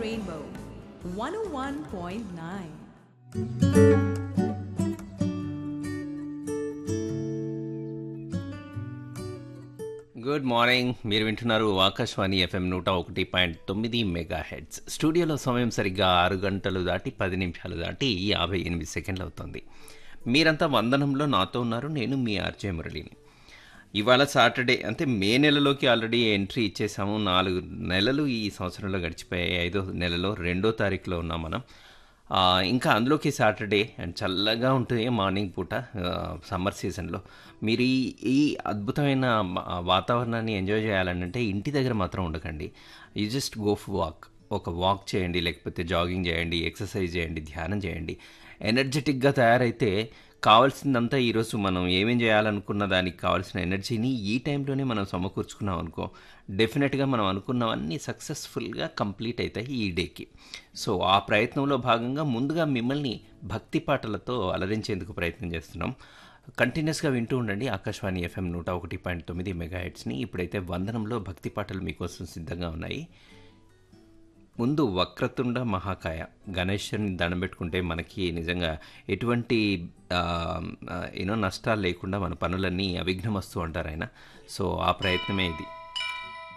Rainbow 101.9. Good morning మీరు వింటున్నారు Akashvani FM నూట ఒకటి పాయింట్ తొమ్మిది మెగా హెడ్స్ స్టూడియోలో సమయం సరిగ్గా ఆరు గంటలు దాటి పది నిమిషాలు దాటి యాభై ఎనిమిది సెకండ్లు అవుతుంది మీరంతా వందనంలో నాతో ఉన్నారు నేను మీ ఆర్జే మురళిని ఇవాళ సాటర్డే అంటే మే నెలలోకి ఆల్రెడీ ఎంట్రీ ఇచ్చేసాము నాలుగు నెలలు ఈ సంవత్సరంలో గడిచిపోయాయి ఐదో నెలలో రెండో తారీఖులో ఉన్నాం మనం ఆ, ఇంకా అందులోకి సాటర్డే అండ్ చల్లగా ఉంటుంది మార్నింగ్ పూట సమ్మర్ సీజన్లో మీరు ఈ ఈ అద్భుతమైన మ- వాతావరణాన్ని ఎంజాయ్ చేయాలంటే ఇంటి దగ్గర మాత్రం ఉండకండి you just go for walk ఒక వాక్ చేయండి లేకపోతే జాగింగ్ చేయండి ఎక్సర్సైజ్ చేయండి ధ్యానం చేయండి ఎనర్జెటిక్గా తయారైతే కావాల్సిందంతా ఈరోజు మనం ఏమేం చేయాలనుకున్న దానికి కావాల్సిన ఎనర్జీని ఈ టైంలోనే మనం సమకూర్చుకున్నాం అనుకో డెఫినెట్గా మనం అనుకున్నవన్నీ సక్సెస్ఫుల్గా కంప్లీట్ అవుతాయి ఈ డేకి సో ఆ ప్రయత్నంలో భాగంగా ముందుగా మిమ్మల్ని భక్తి పాటలతో అలరించేందుకు ప్రయత్నం చేస్తున్నాం కంటిన్యూస్గా వింటూ ఉండండి ఆకాశవాణి ఎఫ్ఎం నూట ఒకటి పాయింట్ తొమ్మిది మెగా హెడ్స్ని ఇప్పుడైతే వందనంలో భక్తి పాటలు మీకోసం సిద్ధంగా ఉన్నాయి ముందు వక్రతుండ మహాకాయ గణేశ్వరుని దండం పెట్టుకుంటే మనకి నిజంగా ఎటువంటి ఎన్నో నష్టాలు లేకుండా మన పనులన్నీ అవిఘ్నమస్తు అంటారు ఆయన సో ఆ ప్రయత్నమే ఇది